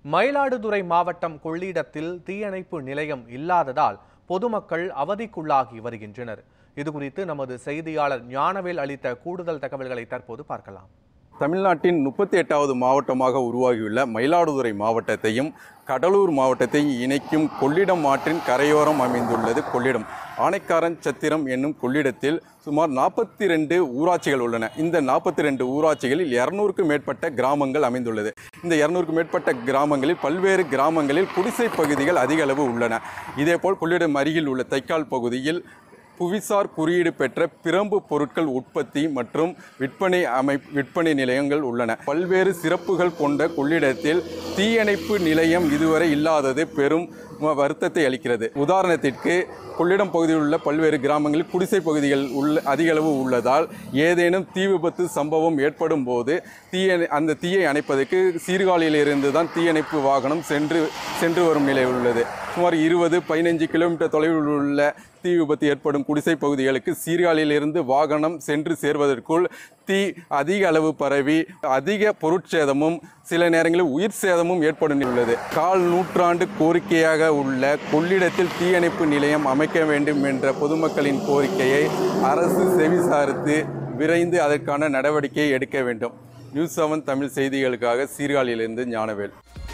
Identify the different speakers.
Speaker 1: மயிலாடுதுறை மாவட்டம் கொள்ளிடத்தில் தீயணைப்பு நிலையம் இல்லாததால் பொதுமக்கள் அவதிக்குள்ளாகி வருகின்றனர் இதுகுறித்து நமது செய்தியாளர் ஞானவேல் அளித்த கூடுதல் தகவல்களை தற்போது பார்க்கலாம்
Speaker 2: தமிழ்நாட்டின் முப்பத்தி எட்டாவது மாவட்டமாக உருவாகியுள்ள மயிலாடுதுறை மாவட்டத்தையும் கடலூர் மாவட்டத்தையும் இணைக்கும் கொள்ளிடம் ஆற்றின் கரையோரம் அமைந்துள்ளது கொள்ளிடம் ஆனைக்காரன் சத்திரம் என்னும் கொள்ளிடத்தில் சுமார் நாற்பத்தி ரெண்டு ஊராட்சிகள் உள்ளன இந்த நாற்பத்தி ரெண்டு ஊராட்சிகளில் இரநூறுக்கும் மேற்பட்ட கிராமங்கள் அமைந்துள்ளது இந்த இரநூறுக்கும் மேற்பட்ட கிராமங்களில் பல்வேறு கிராமங்களில் குடிசை பகுதிகள் அதிக அளவு உள்ளன இதேபோல் கொள்ளிடம் அருகில் உள்ள தைக்கால் பகுதியில் புவிசார் குறியீடு பெற்ற பிரம்பு பொருட்கள் உற்பத்தி மற்றும் விற்பனை அமை விற்பனை நிலையங்கள் உள்ளன பல்வேறு சிறப்புகள் கொண்ட கொள்ளிடத்தில் தீயணைப்பு நிலையம் இதுவரை இல்லாதது பெரும் ம- வருத்தத்தை அளிக்கிறது உதாரணத்திற்கு கொள்ளிடம் பகுதியில் உள்ள பல்வேறு கிராமங்களில் குடிசை பகுதிகள் உள்ள அதிக அளவு உள்ளதால் ஏதேனும் தீ விபத்து சம்பவம் ஏற்படும் போது தீய அந்த தீயை அணைப்பதற்கு சீர்காழியிலிருந்து தான் தீயணைப்பு வாகனம் சென்று சென்று வரும் நிலை உள்ளது சுமார் இருபது பதினைஞ்சு கிலோமீட்டர் தொலைவில் உள்ள தீ விபத்து ஏற்படும் குடிசை பகுதிகளுக்கு சீர்காழியிலிருந்து வாகனம் சென்று சேர்வதற்குள் தீ அதிக அளவு பரவி அதிக பொருட்சேதமும் சில நேரங்களில் உயிர் சேதமும் ஏற்படும் உள்ளது கால் நூற்றாண்டு கோரிக்கையாக உள்ள கொள்ளிடத்தில் தீயணைப்பு நிலையம் அமைக்க வேண்டும் என்ற பொதுமக்களின் கோரிக்கையை அரசு செவிசார்த்து விரைந்து அதற்கான நடவடிக்கையை எடுக்க வேண்டும் நியூஸ் செவன் தமிழ் செய்திகளுக்காக சீர்காழியிலிருந்து ஞானவேல்